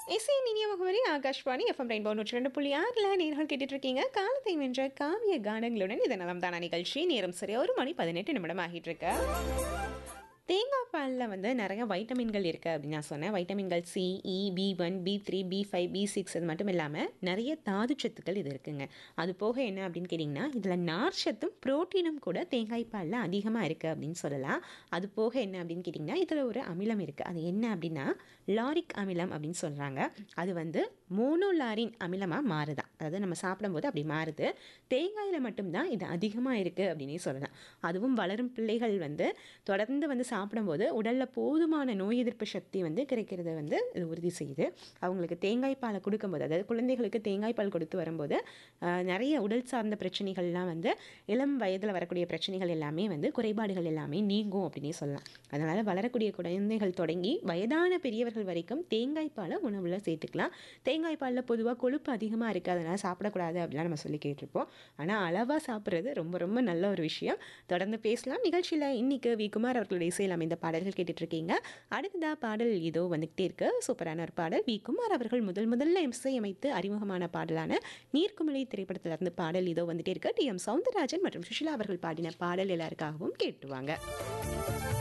இசை இனிய முகவரி ஆகாஷ்வாணி எஃப்எம் ரெயின்போ நூற்றி ரெண்டு புள்ளி ஆறில் நேர்கள் கேட்டுட்டு இருக்கீங்க காலத்தை வென்ற காவிய கானங்களுடன் இது நலம் தானா நிகழ்ச்சி நேரம் சரி ஒரு மணி பதினெட்டு நிமிடம் ஆகிட்டு இருக்கு தேங்காய் பாலில் வந்து நிறைய வைட்டமின்கள் இருக்குது அப்படின்னு நான் சொன்னேன் வைட்டமின்கள் C E B one B three B five B six அது மட்டும் இல்லாமல் நிறைய தாது சத்துக்கள் இது இருக்குங்க அது போக என்ன அப்படின்னு கேட்டிங்கன்னா இதில் நார்ச்சத்தும் புரோட்டீனும் கூட தேங்காய் பாலில் அதிகமாக இருக்குது அப்படின்னு சொல்லலாம் அது போக என்ன அப்படின்னு கேட்டிங்கன்னா இதில் ஒரு அமிலம் இருக்குது அது என்ன அப்படின்னா லாரிக் அமிலம் அப்படின்னு சொல்கிறாங்க அது வந்து மோனோலாரின் அமிலமாக மாறுதான் அதாவது நம்ம சாப்பிடும்போது அப்படி மாறுது தேங்காயில் மட்டும்தான் இது அதிகமாக இருக்குது அப்படின்னே சொல்லலாம் அதுவும் வளரும் பிள்ளைகள் வந்து தொடர்ந்து வந்து சாப்பிடும்போது உடலில் போதுமான நோய் எதிர்ப்பு சக்தி வந்து கிடைக்கிறத வந்து இது உறுதி செய்யுது அவங்களுக்கு தேங்காய் பாலை கொடுக்கும்போது அதாவது குழந்தைகளுக்கு தேங்காய் பால் கொடுத்து வரும்போது ஆஹ், நிறைய உடல் சார்ந்த பிரச்சனைகள்லாம் வந்து இளம் வயதில் வரக்கூடிய பிரச்சனைகள் எல்லாமே வந்து குறைபாடுகள் எல்லாமே நீங்கும் அப்படின்னே சொல்லலாம் அதனால் வளரக்கூடிய குழந்தைகள் தொடங்கி வயதான பெரியவர்கள் வரைக்கும் தேங்காய் பாலை உணவில் சேர்த்துக்கலாம் தேங்காய் பாலில் பொதுவாக கொழுப்பு அதிகமாக இருக்குது அதனால் சாப்பிடக்கூடாது அப்படிலாம் நம்ம சொல்லி கேட்டிருப்போம் ஆனால் அளவாக சாப்பிட்றது ரொம்ப ரொம்ப நல்ல ஒரு விஷயம் தொடர்ந்து பேசலாம் நிகழ்ச்சியில் இன்னைக்கு வி குமார் அவர்களுடைய இசையில் அமைந்த பாடல்கள் கேட்டுட்டு இருக்கீங்க அடுத்ததா பாடல் இதோ வந்துகிட்டே இருக்கு சூப்பரான ஒரு பாடல் வி குமார் அவர்கள் முதல் முதல்ல இசையமைத்து அறிமுகமான பாடலான நீர்க்குமிழி திரைப்படத்துல இருந்து பாடல் இதோ வந்துட்டே இருக்கு டி எம் சவுந்தரராஜன் மற்றும் சுஷிலா அவர்கள் பாடின பாடல் எல்லாருக்காகவும் கேட்டுவாங்க